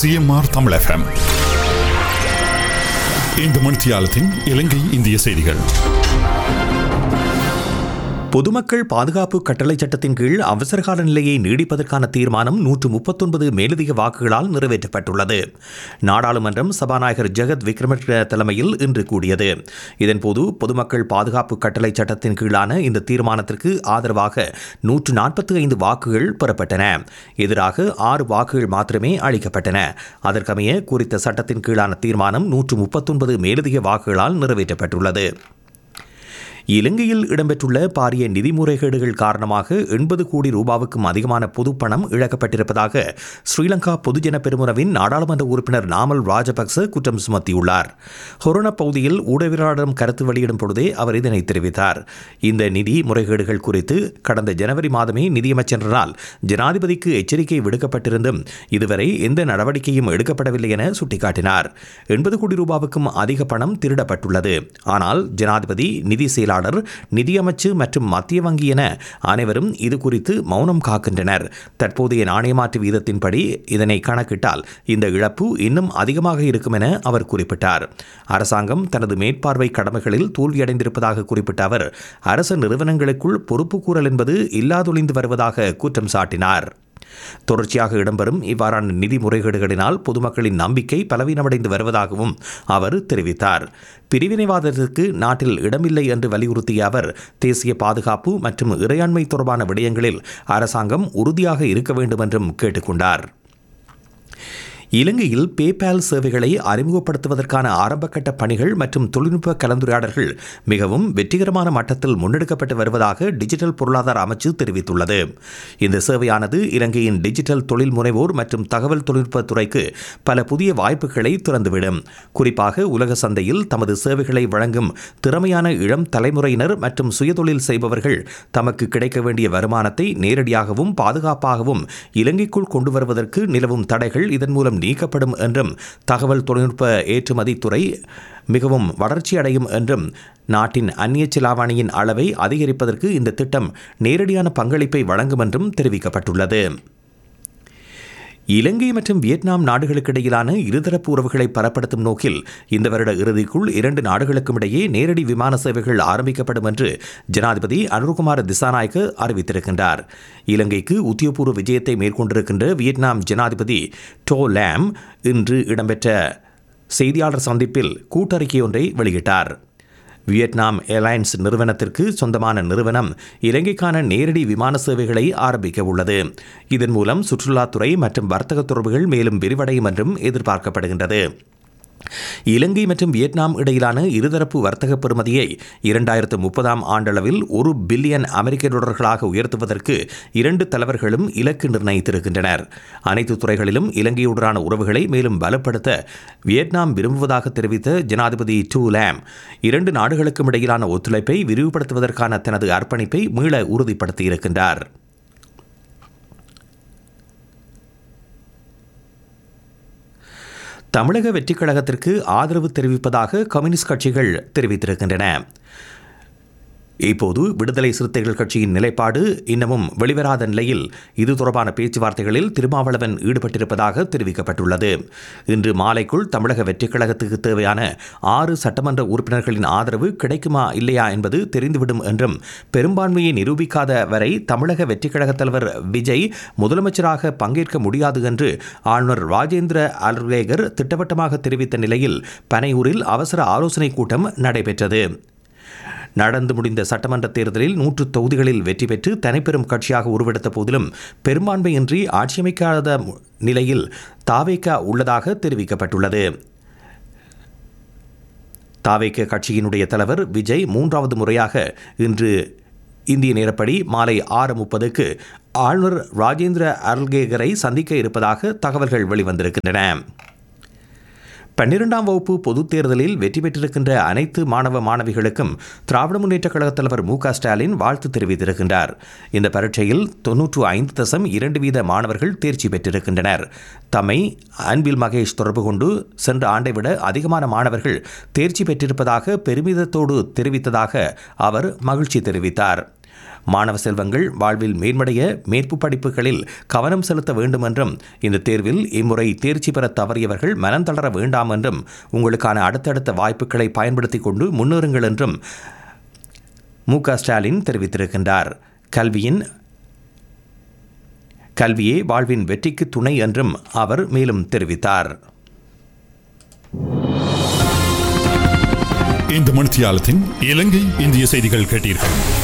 CMR Tamil FM இந்த மணித்தியாலத்தின் இலங்கை இந்திய செய்திகள் பொதுமக்கள் பாதுகாப்பு கட்டளை சட்டத்தின் கீழ் அவசரகால நிலையை நீடிப்பதற்கான தீர்மானம் நூற்று முப்பத்தொன்பது மேலதிக வாக்குகளால் நிறைவேற்றப்பட்டுள்ளது நாடாளுமன்றம் சபாநாயகர் ஜெகத் விக்ரமசிங்க தலைமையில் இன்று கூடியது இதன்போது பொதுமக்கள் பாதுகாப்பு கட்டளை சட்டத்தின் கீழான இந்த தீர்மானத்திற்கு ஆதரவாக நூற்று நாற்பத்தி ஐந்து வாக்குகள் பெறப்பட்டன எதிராக ஆறு வாக்குகள் மாத்திரமே அளிக்கப்பட்டன அதற்கமைய குறித்த சட்டத்தின் கீழான தீர்மானம் நூற்று முப்பத்தொன்பது மேலதிக வாக்குகளால் நிறைவேற்றப்பட்டுள்ளது இலங்கையில் இடம்பெற்றுள்ள பாரிய நிதி முறைகேடுகள் காரணமாக எண்பது கோடி ரூபாவுக்கும் அதிகமான பொதுப்பணம் இழக்கப்பட்டிருப்பதாக ஸ்ரீலங்கா பொதுஜன பெருமுனவின் நாடாளுமன்ற உறுப்பினர் நாமல் ராஜபக்ச குற்றம் சுமத்தியுள்ளார் ஹொரண பகுதியில் ஊடகவியலாளரிடம் கருத்து வெளியிடும் பொழுதே அவர் இதனை தெரிவித்தார் இந்த நிதி முறைகேடுகள் குறித்து கடந்த ஜனவரி மாதமே நிதியமைச்சரால் ஜனாதிபதிக்கு எச்சரிக்கை விடுக்கப்பட்டிருந்தும் இதுவரை எந்த நடவடிக்கையும் எடுக்கப்படவில்லை என சுட்டிக்காட்டினார் எண்பது கோடி ரூபாவுக்கும் அதிக பணம் திருடப்பட்டுள்ளது ஆனால் ஜனாதிபதி நிதி செயலாளர் நிதியமைச்சு மற்றும் மத்திய வங்கி என அனைவரும் இது குறித்து மௌனம் காக்கின்றனர் தற்போதைய நாணய மாற்று வீதத்தின்படி இதனை கணக்கிட்டால் இந்த இழப்பு இன்னும் அதிகமாக இருக்கும் என அவர் குறிப்பிட்டார் அரசாங்கம் தனது மேற்பார்வை கடமைகளில் தோல்வியடைந்திருப்பதாக குறிப்பிட்ட அவர் அரசு நிறுவனங்களுக்குள் பொறுப்புக்கூறல் என்பது இல்லாதொழிந்து வருவதாக குற்றம் சாட்டினார் தொடர்ச்சியாக இடம்பெறும் இவ்வாறான நிதி முறைகேடுகளினால் பொதுமக்களின் நம்பிக்கை பலவீனமடைந்து வருவதாகவும் அவர் தெரிவித்தார் பிரிவினைவாதத்திற்கு நாட்டில் இடமில்லை என்று வலியுறுத்திய அவர் தேசிய பாதுகாப்பு மற்றும் இறையாண்மை தொடர்பான விடயங்களில் அரசாங்கம் உறுதியாக இருக்க வேண்டும் என்றும் கேட்டுக்கொண்டார் இலங்கையில் பேபால் சேவைகளை அறிமுகப்படுத்துவதற்கான ஆரம்பகட்ட பணிகள் மற்றும் தொழில்நுட்ப கலந்துரையாடல்கள் மிகவும் வெற்றிகரமான மட்டத்தில் முன்னெடுக்கப்பட்டு வருவதாக டிஜிட்டல் பொருளாதார அமைச்சு தெரிவித்துள்ளது இந்த சேவையானது இலங்கையின் டிஜிட்டல் தொழில் முனைவோர் மற்றும் தகவல் தொழில்நுட்பத் துறைக்கு பல புதிய வாய்ப்புகளை திறந்துவிடும் குறிப்பாக உலக சந்தையில் தமது சேவைகளை வழங்கும் திறமையான இளம் தலைமுறையினர் மற்றும் சுயதொழில் செய்பவர்கள் தமக்கு கிடைக்க வேண்டிய வருமானத்தை நேரடியாகவும் பாதுகாப்பாகவும் இலங்கைக்குள் கொண்டு வருவதற்கு நிலவும் தடைகள் இதன் மூலம் நீக்கப்படும் என்றும் தகவல் தொழில்நுட்ப ஏற்றுமதி துறை மிகவும் வளர்ச்சியடையும் என்றும் நாட்டின் அந்நிய செலாவணியின் அளவை அதிகரிப்பதற்கு இந்த திட்டம் நேரடியான பங்களிப்பை வழங்கும் என்றும் தெரிவிக்கப்பட்டுள்ளது இலங்கை மற்றும் வியட்நாம் நாடுகளுக்கு இடையிலான இருதரப்பு உறவுகளை பலப்படுத்தும் நோக்கில் இந்த வருட இறுதிக்குள் இரண்டு நாடுகளுக்கும் இடையே நேரடி விமான சேவைகள் ஆரம்பிக்கப்படும் என்று ஜனாதிபதி அனுர்குமார் திசாநாயக்க அறிவித்திருக்கின்றார் இலங்கைக்கு உத்தியோகபூர்வ விஜயத்தை மேற்கொண்டிருக்கின்ற வியட்நாம் ஜனாதிபதி டோ லேம் இன்று இடம்பெற்ற செய்தியாளர் சந்திப்பில் கூட்டறிக்கை ஒன்றை வெளியிட்டார் வியட்நாம் ஏர்லைன்ஸ் நிறுவனத்திற்கு சொந்தமான நிறுவனம் இலங்கைக்கான நேரடி விமான சேவைகளை ஆரம்பிக்க உள்ளது இதன் மூலம் சுற்றுலாத்துறை மற்றும் வர்த்தக தொடர்புகள் மேலும் விரிவடையும் என்றும் எதிர்பார்க்கப்படுகின்றது இலங்கை மற்றும் வியட்நாம் இடையிலான இருதரப்பு வர்த்தக பெறுமதியை இரண்டாயிரத்து முப்பதாம் ஆண்டளவில் ஒரு பில்லியன் அமெரிக்க டாலர்களாக உயர்த்துவதற்கு இரண்டு தலைவர்களும் இலக்கு நிர்ணயித்திருக்கின்றனர் அனைத்து துறைகளிலும் இலங்கையுடனான உறவுகளை மேலும் பலப்படுத்த வியட்நாம் விரும்புவதாக தெரிவித்த ஜனாதிபதி டூ லேம் இரண்டு நாடுகளுக்கும் இடையிலான ஒத்துழைப்பை விரிவுபடுத்துவதற்கான தனது அர்ப்பணிப்பை மீள உறுதிப்படுத்தியிருக்கின்றார் தமிழக வெற்றிக் கழகத்திற்கு ஆதரவு தெரிவிப்பதாக கம்யூனிஸ்ட் கட்சிகள் தெரிவித்திருக்கின்றன இப்போது விடுதலை சிறுத்தைகள் கட்சியின் நிலைப்பாடு இன்னமும் வெளிவராத நிலையில் இது தொடர்பான பேச்சுவார்த்தைகளில் திருமாவளவன் ஈடுபட்டிருப்பதாக தெரிவிக்கப்பட்டுள்ளது இன்று மாலைக்குள் தமிழக வெற்றிக் கழகத்துக்கு தேவையான ஆறு சட்டமன்ற உறுப்பினர்களின் ஆதரவு கிடைக்குமா இல்லையா என்பது தெரிந்துவிடும் என்றும் பெரும்பான்மையை நிரூபிக்காத வரை தமிழக வெற்றிக் கழகத் தலைவர் விஜய் முதலமைச்சராக பங்கேற்க முடியாது என்று ஆளுநர் ராஜேந்திர அல்ரேகர் திட்டவட்டமாக தெரிவித்த நிலையில் பனையூரில் அவசர ஆலோசனைக் கூட்டம் நடைபெற்றது நடந்து முடிந்த சட்டமன்ற தேர்தலில் நூற்று தொகுதிகளில் வெற்றி பெற்று தனிப்பெரும் கட்சியாக உருவெடுத்த போதிலும் பெரும்பான்மையின்றி ஆட்சியமைக்காத நிலையில் தாவேக்கா உள்ளதாக தெரிவிக்கப்பட்டுள்ளது தாவேக்க கட்சியினுடைய தலைவர் விஜய் மூன்றாவது முறையாக இன்று இந்திய நேரப்படி மாலை ஆறு முப்பதுக்கு ஆளுநர் ராஜேந்திர அர்ல்கேகரை சந்திக்க இருப்பதாக தகவல்கள் வெளிவந்திருக்கின்றன பன்னிரெண்டாம் வகுப்பு பொதுத் தேர்தலில் வெற்றி பெற்றிருக்கின்ற அனைத்து மாணவ மாணவிகளுக்கும் திராவிட முன்னேற்றக் கழகத் தலைவர் மு க ஸ்டாலின் வாழ்த்து தெரிவித்திருக்கின்றார் இந்த பரீட்சையில் தொன்னூற்று ஐந்து தசம் இரண்டு வீத மாணவர்கள் தேர்ச்சி பெற்றிருக்கின்றனர் தம்மை அன்பில் மகேஷ் தொடர்பு கொண்டு சென்ற ஆண்டை விட அதிகமான மாணவர்கள் தேர்ச்சி பெற்றிருப்பதாக பெருமிதத்தோடு தெரிவித்ததாக அவர் மகிழ்ச்சி தெரிவித்தார் மாணவ செல்வங்கள் வாழ்வில் மேம்படைய மேற்பு படிப்புகளில் கவனம் செலுத்த வேண்டும் என்றும் இந்த தேர்வில் இம்முறை தேர்ச்சி பெற தவறியவர்கள் மனம் தளர வேண்டாம் என்றும் உங்களுக்கான அடுத்தடுத்த வாய்ப்புகளை பயன்படுத்திக் கொண்டு முன்னேறுங்கள் என்றும் மு க ஸ்டாலின் தெரிவித்திருக்கின்றார் கல்வியின் கல்வியே வாழ்வின் வெற்றிக்கு துணை என்றும் அவர் மேலும் தெரிவித்தார் இந்த மணித்தியாலத்தின் இலங்கை இந்திய செய்திகள் கேட்டீர்கள்